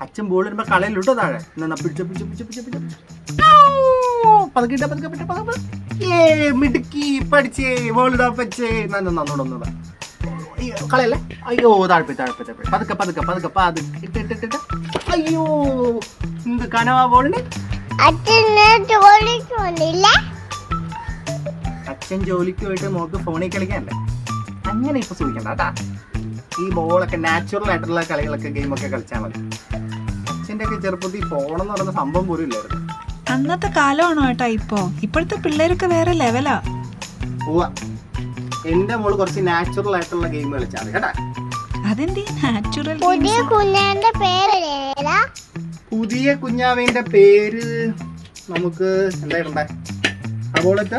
അച്ഛൻ ബോൾ വരുമ്പോ കളയിലിട്ടോ താഴെ എന്നാ പിടിച്ച പിടിച്ച പിടിച്ച പിടിച്ച പിടിച്ച ഔ! പതുക്കെ ഇട്ടാ, പതുക്കെ ഇട്ടാ, പതുക്കെ ഇട്ടാ. ഏ മിടുക്കി പഠിച്ചേ ബോൾ ഇടാ പച്ചേ നന്ന നന്നോട് ഒന്നൂടെ അയ്യോ കളയല്ലേ അയ്യോ താഴ്പ്പി താഴ്പ്പി താഴ്പ്പി പതുക്കെ പതുക്കെ പതുക്കെ പതുക്കെ ഇട്ട് ഇട്ട് ഇട്ട് ഇട്ട്. അയ്യോ എന്ത് കനവാ ബോളിന് അച്ഛന് ജോലിക്ക് വന്നില്ല അച്ഛൻ ജോലിക്ക് പോയിട്ട് മോക്ക് ഫോണിൽ കളിക്കാനല്ലേ അങ്ങനെ ഇപ്പൊ സൂക്ഷിക്കണ്ട കേട്ടാ ഈ ബോളൊക്കെ നാച്ചുറൽ ആയിട്ടുള്ള കളികളൊക്കെ ഗെയിമൊക്കെ കളിച്ചാൽ മതി അച്ഛൻ്റെ ഒക്കെ ചെറുപ്പത്തിൽ ഫോണെന്ന് പറയുന്ന സംഭവം പോലും ഇല്ലായിരുന്നു അന്നത്തെ കാലമാണോ ഏട്ടാ ഇപ്പോ ഇപ്പോഴത്തെ പിള്ളേരൊക്കെ വേറെ ലെവലാ പോവാ എന്റെ മോള് കുറച്ച് നാച്ചുറൽ ആയിട്ടുള്ള ഗെയിം കളിച്ചാൽ മതി കേട്ടാ അതെന്തീ നാച്ചുറൽ പുതിയ കുഞ്ഞാന്റെ പേര് ഏതാ പുതിയ കുഞ്ഞാവിന്റെ പേര് നമുക്ക് എന്താ ഇടണ്ടേ ആ ബോളൊക്കെ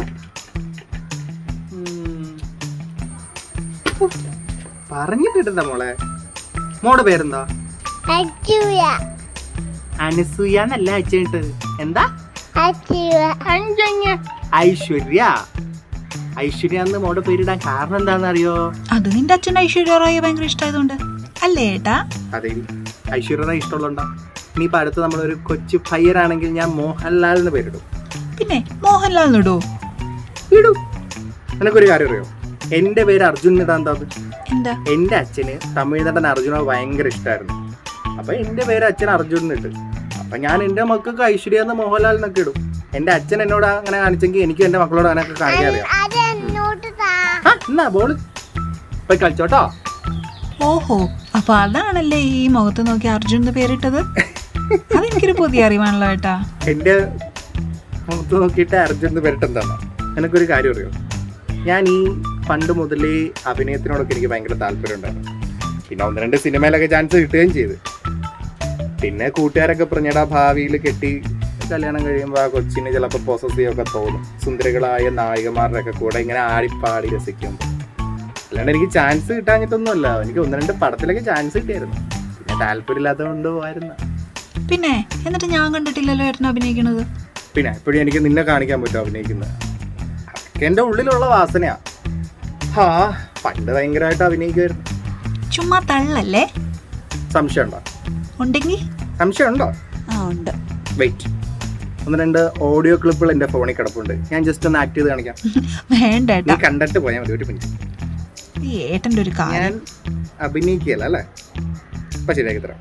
പറഞ്ഞിട്ടിട്ടുണ്ട മോളെ മോടെ പേരെന്താ അച്ചുയ അനസൂയ എന്നല്ല അച്ഛനിട്ട് എന്താ അച്ചുയ ഐശ്വര്യ ഐശ്വര്യ എന്ന് മോടെ പേരിടാൻ കാരണം എന്താണെന്ന് അറിയോ അത് നിന്റെ അച്ഛൻ ഐശ്വര്യ റോയെ ഭയങ്കര ഇഷ്ടമായതുകൊണ്ട് അല്ലേ ഏട്ടാ അതെ ഐശ്വര്യ ഇഷ്ടമുള്ളതുകൊണ്ടാ ഇനിയിപ്പോ അടുത്ത് നമ്മളൊരു കൊച്ചു പയ്യനാണെങ്കിൽ ഞാൻ മോഹൻലാൽ എന്ന് പേരിടും പിന്നെ മോഹൻലാൽ നിടോ ഇടും നിനക്കൊരു കാര്യം അറിയോ എന്റെ പേര് അർജുൻ ഇടാൻ എന്താ എന്താ എന്റെ അച്ഛന് തമിഴ് നടൻ അർജുന ഭയങ്കര ഇഷ്ടമായിരുന്നു അപ്പൊ എന്റെ പേര് അച്ഛൻ അർജുൻ ഇട്ട് അപ്പൊ ഞാൻ എന്റെ മക്കൾക്ക് ഐശ്വര്യ എന്ന് മോഹൻലാൽ എന്നൊക്കെ ഇടും എന്റെ അച്ഛൻ എന്നോട് അങ്ങനെ കാണിച്ചെങ്കിൽ എനിക്ക് എന്റെ മക്കളോട് അങ്ങനെയൊക്കെ കാണിക്കാൻ അറിയാം അത് എന്നോട്ട് താ ആ, എന്നാ ബോള് പോയി കളിച്ചോട്ടോ ഓഹോ അപ്പൊ അതാണല്ലേ ഈ മുഖത്ത് നോക്കി അർജുൻ എന്ന് പേരിട്ടത് അതെനിക്കൊരു പുതിയ അറിവാണല്ലോ ഏട്ടാ എന്റെ മുഖത്ത് നോക്കിയിട്ട് അർജുൻ എന്ന് പേരിട്ട് എന്താണ് എനിക്കൊരു കാര്യം അറിയോ ഞാൻ ഈ പണ്ട് മുതലേ അഭിനയത്തിനോടൊക്കെ എനിക്ക് ഭയങ്കര താല്പര്യം ഉണ്ടായിരുന്നു പിന്നെ ഒന്ന് രണ്ട് സിനിമയിലൊക്കെ ചാൻസ് കിട്ടുകയും ചെയ്തു പിന്നെ കൂട്ടുകാരൊക്കെ പറഞ്ഞടാ ഭാവിയിൽ കെട്ടി കല്യാണം കഴിയുമ്പോൾ ആ കൊച്ചിന് ചിലപ്പോൾ പോസസീവ് ഒക്കെ തോന്നും സുന്ദരികളായ നായികമാരുടെ ഒക്കെ കൂടെ ഇങ്ങനെ ആടിപ്പാടി രസിക്കുമ്പോൾ അല്ലാണ്ട് എനിക്ക് ചാൻസ് കിട്ടാഞ്ഞിട്ടൊന്നുമല്ല എനിക്ക് ഒന്ന് രണ്ട് പടത്തിലൊക്കെ ചാൻസ് കിട്ടിയായിരുന്നു പിന്നെ താല്പര്യമില്ലാത്തതുകൊണ്ട് പോയിരുന്നു പിന്നെ എന്നിട്ട് ഞാൻ കണ്ടിട്ടില്ലല്ലോ ഏട്ടൻ അഭിനയിക്കണത് പിന്നെ എപ്പോഴും എനിക്ക് നിന്നെ കാണിക്കാൻ പറ്റും അഭിനയിക്കുന്നത് അതൊക്കെ എൻ്റെ ഉള്ളിലുള്ള വാസനയാ ഹാ പണ്ട് ഭയങ്കരമായിട്ട് അഭിനയിക്കുമായിരുന്നു ചുമ്മാ തള്ളല്ലേ സംശയമുണ്ടോ ഉണ്ടെങ്കിൽ സംശയമുണ്ടോ ആ ഉണ്ട് വെയിറ്റ് ഒന്ന് രണ്ട് ഓഡിയോ ക്ലിപ്പുകൾ എൻ്റെ ഫോണിൽ കിടപ്പുണ്ട് ഞാൻ ജസ്റ്റ് ഒന്ന് ആക്ട് ചെയ്ത് കാണിക്കാം വേണ്ട നീ ഏട്ടാ കണ്ടിട്ട് പോയാൽ മതി ഒരു മിനിറ്റ് ഈ ഏട്ടൻ്റെ ഒരു കാര്യം ഞാൻ അഭിനയിക്കുകയല്ല അല്ലേ അപ്പൊ ശരിയാക്കി തരാം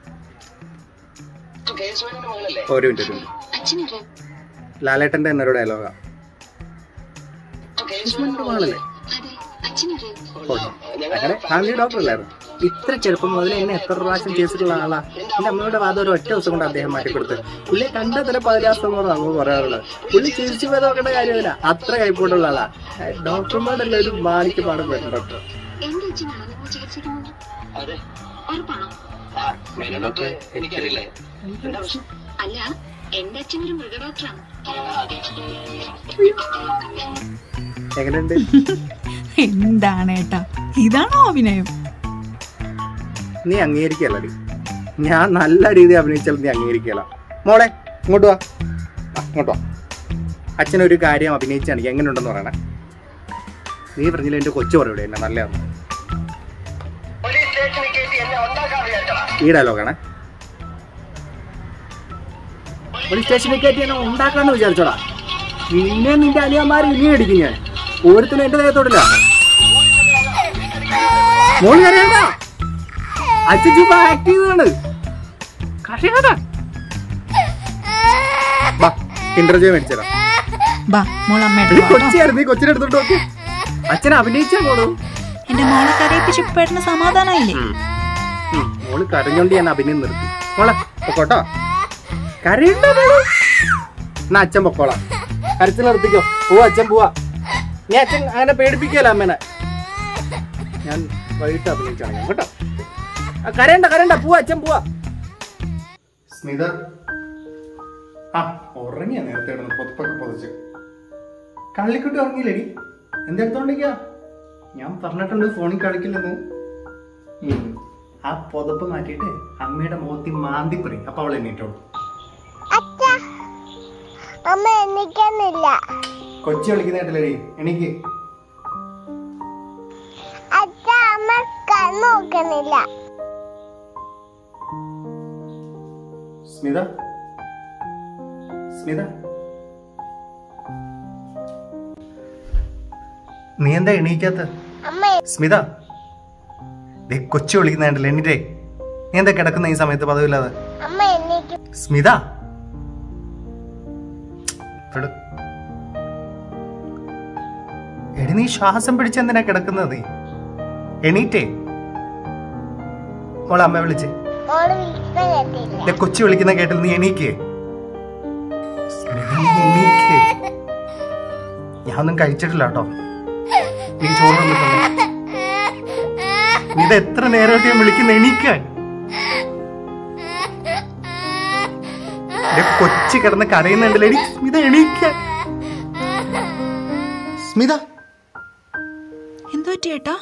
ഒരു മിനിറ്റ് ഒരു മിനിറ്റ് ലാലേട്ടൻ്റെ എന്നൊരു ഡയലോഗാ മകളല്ലേ ഓക്കെ. അങ്ങനെ ഫാമിലി ഡോക്ടർ അല്ലായിരുന്നു ഇത്ര ചെറുപ്പം മുതൽ എന്നെ എത്ര പ്രാവശ്യം ചെയ്തിട്ടുള്ള ആളാ എന്റെ അമ്മയുടെ വാദം ഒരു ഒറ്റ ദിവസം കൊണ്ട് അദ്ദേഹം മാറ്റി കൊടുത്ത് പുള്ളിയെ കണ്ട തന്നെ പതിനാസം കൊണ്ട് നമ്മൾ പറയാറുള്ളത് പുള്ളി ചിരിച്ചു പോയി നോക്കേണ്ട കാര്യമില്ല അത്ര കൈപ്പോട്ടുള്ള ആളാ ഡോക്ടർമാരല്ല ഒരു മാനിക്ക് പാടും പറ്റും ഡോക്ടർ എന്റെ അച്ഛനാണോ നിങ്ങൾ ചികിത്സിക്കുന്നത് ഉറപ്പാണോ എനിക്കറിയില്ല അല്ല എന്റെ അച്ഛൻ ഒരു മൃഗഡോക്ടറാണ് എങ്ങനെയുണ്ട് എന്താണ് ഏട്ടാ ഇതാണോ അഭിനയം നീ അംഗീകരിക്കല്ലടി ഞാൻ നല്ല രീതിയിൽ അഭിനയിച്ചാൽ നീ അംഗീകരിക്കല മോളെ ഇങ്ങോട്ട് വാ ആ, ഇങ്ങോട്ട് വാ അച്ഛനൊരു കാര്യം അഭിനയിച്ചാണ് എങ്ങനെയുണ്ടെന്ന് പറയണേ നീ പറഞ്ഞില്ല എൻ്റെ കൊച്ചു പറയൂടെ എന്നെ നല്ലതാണ് ഈ ഡയലോഗാണ് പോലീസ് സ്റ്റേഷനിൽ കയറ്റി എന്നെ ഉണ്ടാക്കാന്ന് വിചാരിച്ചോടാ പിന്നെ നിന്റെ അനിയന്മാർ ഇനി അടിക്കും ഞാൻ ഓരോരുത്തരും എന്റെ ദേഹത്തോടില്ല മോള് കരയണ്ട അച്ഛൻ ചുമ്മാ ആക്ട് ചെയ്തതാണ് കരയാത ബാ കിൻഡർജോയ് മേടിച്ചതാ ബാ മോൾ അമ്മയുടെ ഇത് കൊച്ചിയായിരുന്നു നീ കൊച്ചിനെ എടുത്തോണ്ട് നോക്കി അച്ഛൻ അഭിനയിച്ചാ മോളൂ എന്റെ മോളെ കരയിപ്പിച്ച് പേട്ടന് സമാധാനമില്ലേ ഉം, മോള് കരഞ്ഞോണ്ട് ഞാൻ അഭിനയം നിർത്തി മോളെ പൊക്കോട്ടോ കരയണ്ട മോള് എന്നാ അച്ഛൻ പൊക്കോളാം കരച്ചിൽ നിർത്തിക്കോ പോവാ അച്ഛൻ പോവാ നീ അച്ഛൻ അങ്ങനെ പേടിപ്പിക്കല അമ്മേനെ ഞാൻ വൈകിട്ട് അഭിനയിച്ചാണ് ഞാൻ കേട്ടോ ആ, കരയണ്ട കരയണ്ട പോവാ അച്ഛൻ പോവാ സ്മിത ആ ഉറങ്ങിയ നേരത്തെ കിടന്ന് പൊതുപ്പൊക്കെ പൊതിച്ച് കള്ളിക്കുട്ടി ഉറങ്ങിയില്ലേടി എന്തെടുത്തോണ്ടിരിക്കാ ഞാൻ പറഞ്ഞിട്ടുണ്ട് ഫോണിൽ കളിക്കില്ലെന്ന് ഉം. ആ പുതപ്പ് മാറ്റിയിട്ട് അമ്മയുടെ മുഖത്തി മാന്തി പറയും അപ്പൊ അവൾ എണ്ണീറ്റോളൂ അച്ഛ അമ്മ എണ്ണിക്കുന്നില്ല കൊച്ചു കളിക്കുന്ന കേട്ടില്ലേ എനിക്ക് അച്ഛ അമ്മ കണ്ണു നോക്കുന്നില്ല സ്മിത സ്മിത നീ എന്താ എണീക്കാത്ത അമ്മ സ്മിത ദേ കൊച്ചു വിളിക്കുന്നുണ്ടല്ലോ എണ്ണീറ്റേ നീ എന്താ കിടക്കുന്ന ഈ സമയത്ത് പദവില്ലാതെ അമ്മ എനിക്ക് സ്മിത ഇവിടെ. എടി നീ ശ്വാസം പിടിച്ചെന്തിനാ കിടക്കുന്നത് എണീറ്റേ മോളെ അമ്മ വിളിച്ചേ മോള് വിളിക്കാൻ കേട്ടില്ല ദേ കൊച്ചു വിളിക്കുന്ന കേട്ടിൽ നീ എണീക്കേ സ്മിത, നീ എണീക്കേ ഞാൻ ഒന്നും കഴിച്ചിട്ടില്ല കേട്ടോ നീ ചോറ് വന്നിട്ടുണ്ട് നീ ഇത് എത്ര നേരമായിട്ട് ഞാൻ വിളിക്കുന്ന എണീക്കാൻ ദേ കൊച്ചു കിടന്ന് കരയുന്നുണ്ടല്ലോ എടി സ്മിത എണീക്കാൻ സ്മിത എന്തു പറ്റി ഏട്ടാ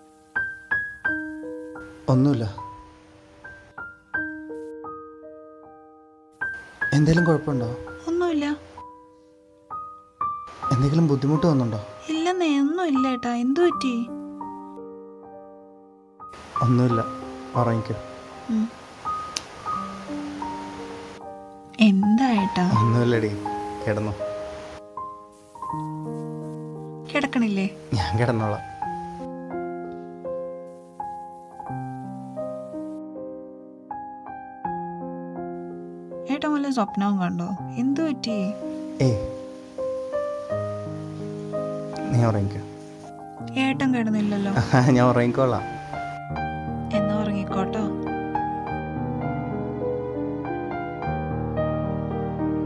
ഒന്നുമില്ല എന്തെങ്കിലും കുഴപ്പമുണ്ടോ ഒന്നുമില്ല എന്തെങ്കിലും ബുദ്ധിമുട്ട് വന്നുണ്ടോ ഇല്ലെന്നേ ഒന്നുമില്ല ഏട്ടാ എന്തു പറ്റി ഒന്നുമില്ല ഉറങ്ങിക്കോ ഉം. എന്താ ഏട്ടാ ഒന്നുമില്ലടി കിടന്നു കിടക്കണില്ലേ ഞാൻ കിടന്നോളാം ഏട്ടാ വല്ല സ്വപ്നവും കണ്ടോ എന്തു പറ്റി ഏയ് നീ ഉറങ്ങിക്കോ ഏട്ടൻ കിടന്നില്ലല്ലോ ഞാൻ ഉറങ്ങിക്കോളാം എന്നാ ഉറങ്ങിക്കോട്ടോ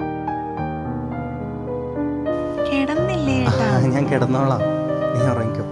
കിടന്നില്ലേ ഏട്ടാ ഞാൻ കിടന്നോളാം നീ ഉറങ്ങിക്കോ